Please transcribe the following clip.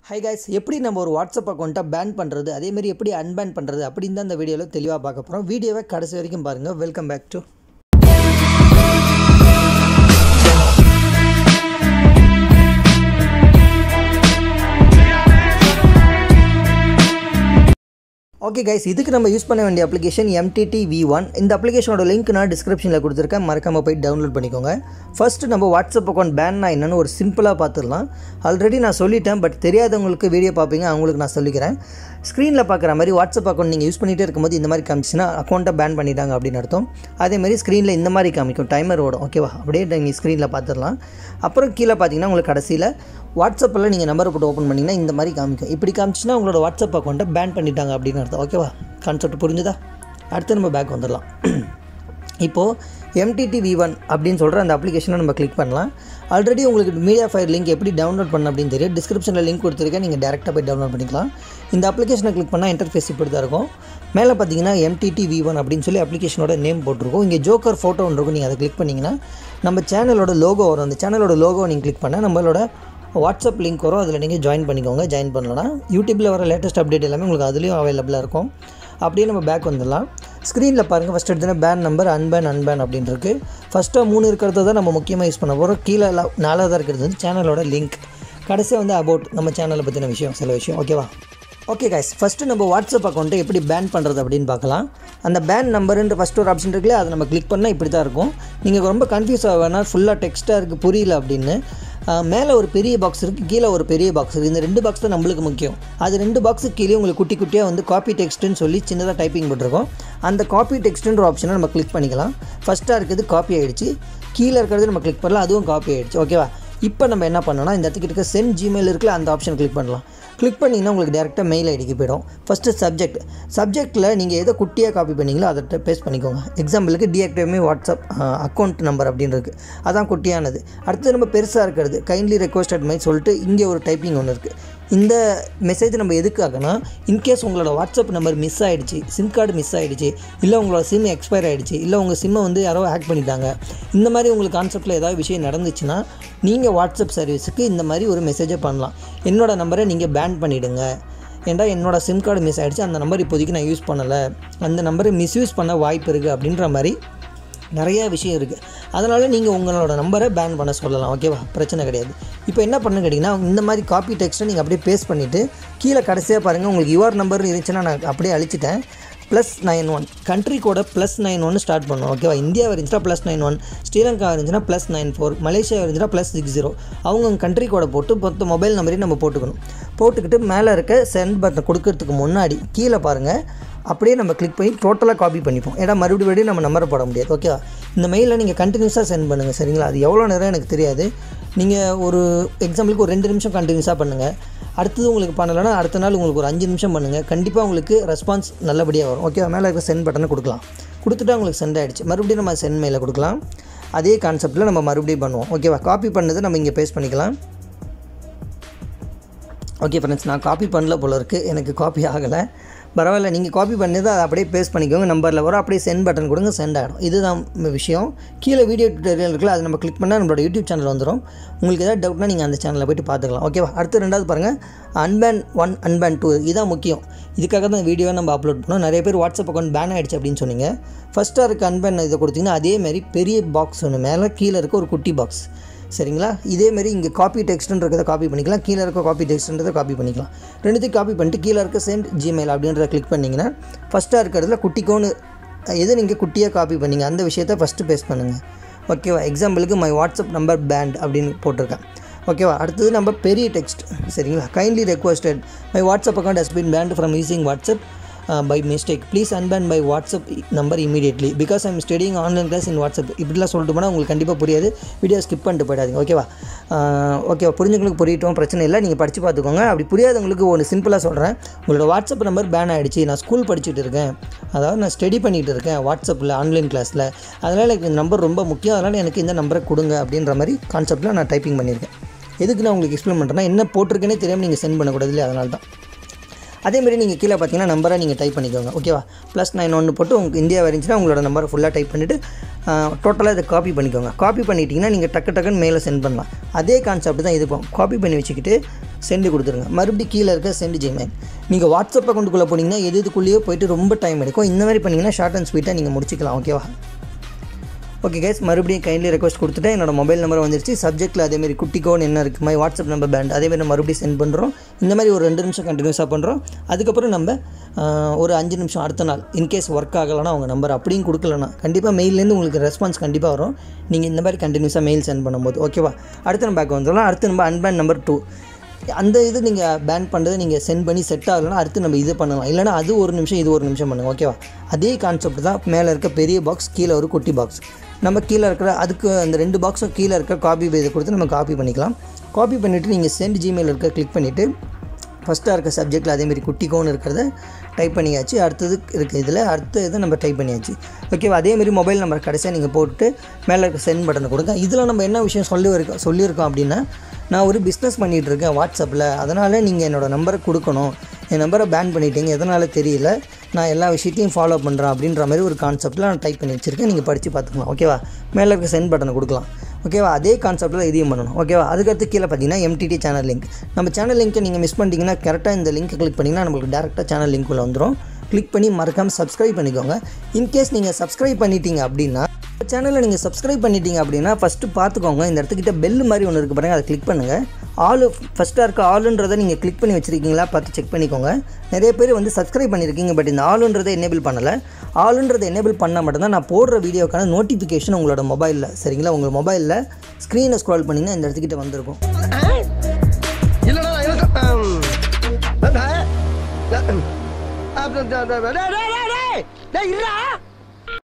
Hi guys எப்படி நம்ம ஒரு வாட்ஸ்அப் அக்கௌண்ட்டை பேன் பண்ணுறது அதேமாரி எப்படி அன்பேன் பண்ணுறது அப்படின்னு தான் இந்த வீடியோவில் தெளிவாக பார்க்க போகிறோம் வீடியோவை கடைசி வரைக்கும் பாருங்கள் welcome back to okay guys இதுக்கு நம்ம யூஸ் பண்ண வேண்டிய அப்ளிகேஷன் எம்டிடி வி ஒன் இந்த அப்ளிகேஷனோட லிங்க் நான் டிஸ்கிரிப்ஷனில் கொடுத்துருக்கேன் மறக்காமல் போய் டவுன்லோட் பண்ணிக்கோங்க ஃபஸ்ட்டு நம்ம வாட்ஸ்அப் அக்கௌண்ட் பேன்னா என்னென்னு ஒரு சிம்பிளாக பார்த்துடலாம் ஆல்ரெடி நான் சொல்லிட்டேன் பட் தெரியாதவங்களுக்கு வீடியோ பார்ப்பீங்க அவங்களுக்கு நான் சொல்லிக்கிறேன் ஸ்க்ரீனில் பார்க்குற மாதிரி வாட்ஸ்அப் அக்கௌண்ட் நீங்கள் யூஸ் பண்ணிகிட்டே இருக்கும்போது இந்த மாதிரி காமிச்சுன்னா அக்கௌண்ட்டை பேன் பண்ணிட்டாங்க அப்படின்னு அர்த்தம் அதேமாதிரி ஸ்க்ரீனில் இந்த மாதிரி காமிக்கும் டைமர் ஓடும் ஓகேவா அப்படியே நீங்கள் ஸ்க்ரீனில் பார்த்துடலாம் அப்புறம் கீழே பார்த்தீங்கன்னா உங்களுக்கு கடைசியில் வாட்ஸ்அப்பில் நீங்கள் நம்பரை போட்டு ஓப்பன் பண்ணிங்கன்னா இந்த மாதிரி காமிக்கும் இப்படி காமிச்சுன்னா உங்களோட வாட்ஸ்அப் அக்கௌண்ட்டை பேன் பண்ணிட்டாங்க அப்படின்னு அர்த்தம் ஓகேவா கான்செப்ட் புரிஞ்சுதா அடுத்து நம்ம பேக் வந்துடலாம் இப்போது எம்டிடி வி ஒன் அப்படின்னு சொல்கிற அந்த அப்ளிகேஷனை நம்ம கிளிக் பண்ணலாம் ஆல்ரெடி உங்களுக்கு மீடியா ஃபயர் லிங்க் எப்படி டவுன்லோட் பண்ண அப்படின்னு தெரியும் டிஸ்கிரிப்ஷனில் லிங்க் கொடுத்துருக்கேன் நீங்கள் டேரெக்டாக போய் டவுன்லோட் பண்ணிக்கலாம் இந்த அப்ளிகேஷனை கிளிக் பண்ணால் இன்டர்ஃபேஸ் இப்படி தான் இருக்கும் மேலே பார்த்தீங்கன்னா எம்டிடி வி ஒன் அப்படின்னு சொல்லி அப்ளிகேஷனோட நேம் போட்டிருக்கும் இங்கே ஜோக்கர் ஃபோட்டோ ஒன்று இருக்கும் நீங்கள் அதை கிளிக் பண்ணிங்கன்னா நம்ம சேனலோட லோகோ வரும் அந்த சேனலோட லோகோ நீங்கள் கிளிக் பண்ணால் நம்மளோட வாட்ஸ்அப் லிங்க் வரும் அதில் நீங்கள் ஜாயின் பண்ணிக்கோங்க ஜாயின் பண்ணலன்னா யூடியூப்பில் வர லேட்டஸ்ட் அப்டேட் எல்லாமே உங்களுக்கு அதுலேயும் அவைலபிளாக இருக்கும் அப்படியே நம்ம பேக் வந்துடலாம் ஸ்க்ரீனில் பாருங்கள் ஃபஸ்ட் எடுத்தோன்னா பேன் நம்பர் அன்பேன் அன்பேன் அப்படின்னு இருக்குது ஃபஸ்ட்டாக மூணு இருக்கிறத தான் நம்ம முக்கியமாக யூஸ் பண்ண போகிறோம் கீழே எல்லாம் நாலாவதாக இருக்கிறது வந்து சேனலோட லிங்க் கடைசியாக வந்து அபவுட் நம்ம சேனலை பற்றின விஷயம் சில விஷயம் ஓகேவா ஓகே கைஸ் ஃபஸ்ட்டு நம்ம வாட்ஸ்அப் அக்கௌண்ட்டை எப்படி பேன் பண்ணுறது அப்படின்னு பார்க்கலாம் அந்த பேன் நம்பருன்ற ஃபஸ்ட் ஒரு ஆப்ஷன் இருக்குல்ல அதை நம்ம கிளிக் பண்ணால் இப்படி தான் இருக்கும் நீங்கள் ரொம்ப கன்ஃபியூஸ் ஆக வேணாம் ஃபுல்லாக டெக்ஸ்ட்டாக இருக்குது புரியல அப்படின்னு மேலே ஒரு பெரிய பாக்ஸ் இருக்குது கீழே ஒரு பெரிய பாக்ஸ் இருக்குது இந்த ரெண்டு பாக்ஸ் தான் நம்மளுக்கு முக்கியம் அது ரெண்டு பாக்ஸுக்கு கீழே உங்களுக்கு குட்டி குட்டியாக வந்து காப்பி டெக்ஸ்ட்டுன்னு சொல்லி சின்னதாக டைப்பிங் போட்டிருக்கோம் அந்த காப்பி டெக்ஸ்ட்டுன்ற ஆப்ஷனை நம்ம கிளிக் பண்ணிக்கலாம் ஃபஸ்ட்டாக இருக்குது காப்பி ஆகிடுச்சு கீழே இருக்கிறது நம்ம கிளிக் பண்ணலாம் அதுவும் காப்பி ஆகிடுச்சு ஓகேவா இப்போ நம்ம என்ன பண்ணோம்னா இந்த இடத்துக்கு இருக்க சென்ட் ஜிமெயில் இருக்குல்ல அந்த ஆப்ஷன் கிளிக் பண்ணலாம் கிளிக் பண்ணிங்கன்னா உங்களுக்கு டேரெக்டாக மெயில் ஐடிக்கு போயிடும் ஃபஸ்ட்டு சப்ஜெக்ட் சப்ஜெக்ட்டில் நீங்கள் எதை குட்டியாக காப்பி பண்ணீங்களோ அதை பேஸ்ட் பண்ணிக்கோங்க எக்ஸாம்பிளுக்கு டிஆக்டிவ் வாட்ஸ்அப் அக்கௌண்ட் நம்பர் அப்படின்னு இருக்குது அதான் குட்டியானது அடுத்து நம்ம பெருசாக இருக்கிறது கைண்ட்லி ரெக்வஸ்டட் மாதிரி சொல்லிட்டு இங்கே ஒரு டைப்பிங் ஒன்று இருக்குது இந்த மெசேஜ் நம்ம எதுக்காகனா இன்கேஸ் உங்களோட வாட்ஸ்அப் நம்பர் மிஸ் ஆகிடுச்சு சிம் கார்டு மிஸ் ஆகிடுச்சு இல்லை உங்களோட சிம் எக்ஸ்பயர் ஆகிடுச்சு இல்லை உங்கள் சிம்மை வந்து யாரோ ஹேக் பண்ணிட்டாங்க இந்த மாதிரி உங்களுக்கு கான்செப்ட்டில் ஏதாவது விஷயம் நடந்துச்சுன்னா நீங்கள் வாட்ஸ்அப் சர்வீஸுக்கு இந்த மாதிரி ஒரு மெசேஜை பண்ணலாம் என்னோடய நம்பரை நீங்கள் பேன் பண்ணிவிடுங்க ஏன்டா என்னோட சிம் கார்டு மிஸ் ஆகிடுச்சு அந்த நம்பர் இப்போதைக்கு நான் யூஸ் பண்ணலை அந்த நம்பரை மிஸ்யூஸ் பண்ண வாய்ப்பு இருக்குது அப்படின்ற மாதிரி நிறையா விஷயம் இருக்குது அதனால் நீங்கள் உங்களோட நம்பரை பேன் பண்ண சொல்லலாம் ஓகேவா பிரச்சனை கிடையாது இப்போ என்ன பண்ணு கேட்டிங்கன்னா இந்த மாதிரி காப்பி டெக்ஸ்ட்டை நீங்கள் அப்படியே பேஸ்ட் பண்ணிவிட்டு கீழே கடைசியாக பாருங்கள் உங்களுக்கு யுவர் நம்பர் இருந்துச்சுன்னா நான் அப்படியே அழிச்சிட்டேன் plus nine one country code plus nine ஒன்று ஸ்டார்ட் பண்ணும் ஓகேவா இந்தியா இருந்துச்சுன்னா ப்ளஸ் நைன் ஒன் ஸ்ரீலங்கா இருந்துச்சுன்னா ப்ளஸ் நைன் ஃபோர் மலேசியா இருந்துச்சுன்னா ப்ளஸ் சிக்ஸ் ஜீரோ அவங்க கண்ட்ரி கோடை போட்டு மொத்த மொபைல் நம்பரையும் நம்ம போட்டுக்கணும் போட்டுக்கிட்டு மேலே இருக்க சென்ட் பட்டன் கொடுக்கறதுக்கு முன்னாடி கீழே பாருங்கள் அப்படியே நம்ம கிளிக் பண்ணி டோட்டலாக காப்பி பண்ணிப்போம் ஏன்னா மறுபடியும் மறுபடியும் நம்ம நம்பரை போட முடியாது ஓகேவா இந்த மெயிலில் நீங்கள் கண்டினியூஸாக சென்ட் பண்ணுங்கள் சரிங்களா அது எவ்வளோ நேரம் எனக்கு தெரியாது நீங்கள் ஒரு எக்ஸாம்பிளுக்கு ஒரு ரெண்டு நிமிஷம் கண்டினியூஸாக பண்ணுங்கள் அடுத்தது உங்களுக்கு பண்ணலைன்னா அடுத்த நாள் உங்களுக்கு ஒரு அஞ்சு நிமிஷம் பண்ணுங்கள் கண்டிப்பாக உங்களுக்கு ரெஸ்பான்ஸ் நல்லபடியாக வரும் ஓகேவா மேலே இருக்க சென்ட் பட்டனை கொடுக்கலாம் கொடுத்துட்டா உங்களுக்கு சென்ட் ஆகிடுச்சு மறுபடியும் நம்ம சென்ட் மெயிலில் கொடுக்கலாம் அதே கான்செப்ட்டில் நம்ம மறுபடியும் பண்ணுவோம் ஓகேவா காப்பி பண்ணதை நம்ம இங்கே பேஸ்ட் பண்ணிக்கலாம் ஓகே ஃப்ரெண்ட்ஸ் நான் காப்பி பண்ணல போல இருக்குது எனக்கு காப்பி ஆகலை பரவாயில்ல நீங்கள் காப்பி பண்ணது அதை அப்படியே பேஸ்ட் பண்ணிக்கோங்க நம்பரில் வரும் அப்படியே சென்ட் பட்டன் கொடுங்க சென்ட் ஆகிடும் இதுதான் விஷயம் கீழே வீடியோ டியூட்டோரியல் இருக்குல்ல அதை நம்ம கிளிக் பண்ணால் நம்மளோட யூடியூப் சேனல் வந்துடும் உங்களுக்கு ஏதாவது டவுட்னா நீங்கள் அந்த சேனலில் போய்ட்டு பார்த்துக்கலாம் ஓகேவா அடுத்து ரெண்டாவது பாருங்கள் அன்பேன் ஒன் அன்பேன் டூ இதுதான் முக்கியம் இதுக்காக தான் வீடியோவை நம்ம அப்லோட் பண்ணோம் நிறைய பேர் வாட்ஸ்அப் அக்கௌண்ட் பேன் ஆகிடுச்சு அப்படின்னு சொன்னீங்க ஃபஸ்ட்டாக இருக்க அன்பேன் இதை கொடுத்தீங்கன்னா அதேமாதிரி பெரிய பாக்ஸ் ஒன்று மேலே கீழே இருக்க ஒரு குட்டி பாக்ஸ் சரிங்களா இதேமாரி இங்கே காப்பி டெக்ஸ்ட்டுன்றதை காப்பி பண்ணிக்கலாம் கீழே இருக்க காப்பி டெக்ஸ்ட்டுன்றதை காப்பி பண்ணிக்கலாம் ரெண்டுத்தையும் காப்பி பண்ணிட்டு கீழே இருக்க சென்ட் ஜிமெயில் அப்படின்றத கிளிக் பண்ணிங்கன்னா ஃபஸ்ட்டாக இருக்கிறதுல குட்டிக்கோன்னு எது நீங்கள் குட்டியாக காப்பி பண்ணீங்க அந்த விஷயத்த ஃபஸ்ட்டு பேஸ்ட் பண்ணுங்கள் ஓகேவா எக்ஸாம்பிளுக்கு மை வாட்ஸ்அப் நம்பர் பேண்ட் அப்படின்னு போட்டிருக்கேன் ஓகேவா அடுத்தது நம்ம பெரிய டெக்ஸ்ட் சரிங்களா kindly requested my WhatsApp account has been banned from using WhatsApp by mistake please unban by WhatsApp number immediately because I'm studying online class in WhatsApp இப்படிலாம் சொல்லிட்டு போனால் உங்களுக்கு கண்டிப்பாக புரியாது வீடியோ ஸ்கிப் பண்ணிட்டு போயிடாதீங்க ஓகேவா ஓகேவா புரிஞ்சவங்களுக்கு புரியட்டும் பிரச்சனை இல்லை நீங்கள் படித்து பார்த்துக்கோங்க அப்படி புரியாதவங்களுக்கு ஒன்று சிம்பிளாக சொல்கிறேன் உங்களோட வாட்ஸ்அப் நம்பர் பேன் ஆகிடுச்சு நான் ஸ்கூல் படிச்சுட்டு இருக்கேன் அதாவது நான் ஸ்டடி பண்ணிகிட்டு இருக்கேன் வாட்ஸ்அப்பில் ஆன்லைன் கிளாஸில் அதனால் எனக்கு இந்த நம்பர் ரொம்ப முக்கியம் அதனால் எனக்கு இந்த நம்பரை கொடுங்க அப்படின்ற மாதிரி கான்செப்ட்டில் நான் டைப்பிங் பண்ணியிருக்கேன் எதுக்கு நான் உங்களுக்கு எக்ஸ்பிளைன் பண்ணுறேன்னா என்ன போட்டிருக்கேனே தெரியாமல் நீங்கள் சென்ட் பண்ணக்கூடாது இல்லையா அதனால தான் அதேமாதிரி நீங்கள் கீழே பார்த்தீங்கன்னா நம்பரை நீங்கள் டைப் பண்ணிக்கோங்க ஓகேவா ப்ளஸ் நைன் ஒன்று போட்டு உங்களுக்கு இந்தியா இருந்துச்சுன்னா உங்களோட நம்பரை ஃபுல்லாக டைப் பண்ணிவிட்டு டோட்டலாக இதை காப்பி பண்ணிக்கோங்க காப்பி பண்ணிட்டீங்கன்னா நீங்கள் டக்கு டக்குன்னு மேலே சென்ட் பண்ணலாம் அதே கான்செப்ட் தான் இதுக்கும் காப்பி பண்ணி வச்சுக்கிட்டு சென்ட் கொடுத்துருங்க மறுபடியும் கீழே இருக்க சென்ட் ஜிமெயில் நீங்கள் வாட்ஸ்அப் அக்கௌண்ட்டுக்குள்ளே போனீங்கன்னா எது இதுக்குள்ளேயோ போயிட்டு ரொம்ப டைம் எடுக்கும் இந்த மாதிரி பண்ணிங்கன்னா ஷார்ட் அண்ட் ஸ்வீட்டாக நீங்கள் முடிச்சிக்கலாம் ஓகேவா ஓகே கேஸ் மறுபடியும் கைண்ட்லி ரெக்வஸ்ட் கொடுத்துட்டு என்னோட மொபைல் நம்பர் வந்துருச்சு சப்ஜெக்ட்டில் அதேமாதிரி குட்டிக்கோன்னு என்ன இருக்குது மாதிரி வாட்ஸ்அப் நம்பர் பேண்ட் அதேமாதிரி நம்ம மறுபடியும் சென்ட் பண்ணுறோம் இந்த மாதிரி ஒரு ரெண்டு நிமிஷம் கண்டினியூஸாக பண்ணுறோம் அதுக்கப்புறம் நம்ம ஆஹ், ஒரு அஞ்சு நிமிஷம் அடுத்த நாள் இன்கேஸ் ஒர்க் ஆகலைன்னா அவங்க நம்பர் அப்படியும் கொடுக்கலன்னா கண்டிப்பாக மெயிலேருந்து உங்களுக்கு ரெஸ்பான்ஸ் கண்டிப்பாக வரும் நீங்கள் இந்த மாதிரி கண்டினியூஸாக மெயில் சென்ட் பண்ணும்போது ஓகேவா அடுத்த நம்ம பேக் வந்துடலாம் அடுத்து நம்ம அன்பேன் நம்பர் டூ அந்த இது நீங்கள் பேன் பண்ணுறது நீங்கள் சென்ட் பண்ணி செட் ஆகலைன்னா அடுத்து நம்ம இது பண்ணலாம் இல்லைனா அது ஒரு நிமிஷம் இது ஒரு நிமிஷம் பண்ணுங்க ஓகேவா அதே கான்செப்ட் தான் மேலே இருக்க பெரிய பாக்ஸ் கீழே ஒரு குட்டி பாக்ஸ் நம்ம கீழே இருக்கிற அதுக்கு அந்த ரெண்டு பாக்ஸும் கீழே இருக்க காப்பி இதை கொடுத்து நம்ம காப்பி பண்ணிக்கலாம் காப்பி பண்ணிவிட்டு நீங்கள் சென்ட் ஜிமெயில் இருக்க கிளிக் பண்ணிவிட்டு ஃபஸ்ட்டாக இருக்க சப்ஜெக்ட்டில் அதேமாரி குட்டிக்கோன்னு இருக்கிறத டைப் பண்ணியாச்சு அடுத்தது இருக்குது இதில் அடுத்த இதை நம்ம டைப் பண்ணியாச்சு ஓகேவா அதேமாரி மொபைல் நம்பர் கடைசியாக நீங்கள் போட்டு மேலே இருக்க சென்ட் பட்டனை கொடுங்க இதில் நம்ம என்ன விஷயம் சொல்லி இருக்கோம் சொல்லியிருக்கோம் அப்படின்னா நான் ஒரு பிஸ்னஸ் பண்ணிகிட்டு இருக்கேன் வாட்ஸ்அப்பில் அதனால் நீங்கள் என்னோடய நம்பரை கொடுக்கணும் என் நம்பரை பேன் பண்ணிட்டீங்க எதனால் தெரியல நான் எல்லா விஷயத்தையும் ஃபாலோ பண்ணுறேன் அப்படின்ற மாதிரி ஒரு கான்செப்ட்டில் நான் டைப் பண்ணி வச்சுருக்கேன் நீங்கள் படித்து பார்த்துக்கலாம் ஓகேவா மேலே இருக்க சென்ட் பட்டனை கொடுக்கலாம் ஓகேவா அதே கான்செப்ட்டில் இதையும் பண்ணணும் ஓகேவா அதுக்கடுத்து கீழே பார்த்தீங்கன்னா எம்டிடி சேனல் லிங்க் நம்ம சேனல் லிங்க்கை நீங்கள் மிஸ் பண்ணிட்டீங்கன்னா கரெக்டாக இந்த லிங்க்கை கிளிக் பண்ணிங்கன்னா நம்மளுக்கு டேரெக்டாக சேனல் லிங்க் உள்ள வந்துடும் கிளிக் பண்ணி மறக்காமல் சப்ஸ்கிரைப் பண்ணிக்கோங்க இன்கேஸ் நீங்கள் சப்ஸ்கிரைப் பண்ணிட்டீங்க அப்படின்னா சேனலை நீங்கள் சப்ஸ்கிரைப் பண்ணிட்டீங்க அப்படின்னா ஃபஸ்ட்டு பார்த்துக்கோங்க இந்த இடத்துக்கிட்ட பெல் மாதிரி ஒன்று இருக்குது பாருங்கள் அதை கிளிக் பண்ணுங்கள் ஆல் ஃபஸ்ட்டாக இருக்க ஆளுன்றதை நீங்கள் கிளிக் பண்ணி வச்சுருக்கீங்களா பார்த்து செக் பண்ணிக்கோங்க நிறைய பேர் வந்து சப்ஸ்கிரைப் பண்ணியிருக்கீங்க பட் இந்த ஆளுன்றதை எனேபிள் பண்ணலை ஆளுன்றதை எனேபிள் பண்ணால் மட்டும்தான் நான் போடுற வீடியோக்கான நோட்டிஃபிகேஷன் உங்களோட மொபைலில் சரிங்களா உங்கள் மொபைலில் ஸ்க்ரீனை ஸ்க்ரால் பண்ணிங்கன்னா இந்த இடத்துக்கிட்ட வந்திருக்கும் இல்லடா எனக்கு ஆம். அஹ், அஹ், அப்புறம் டேய், டேய், டேய், டேய், டேய், இருடா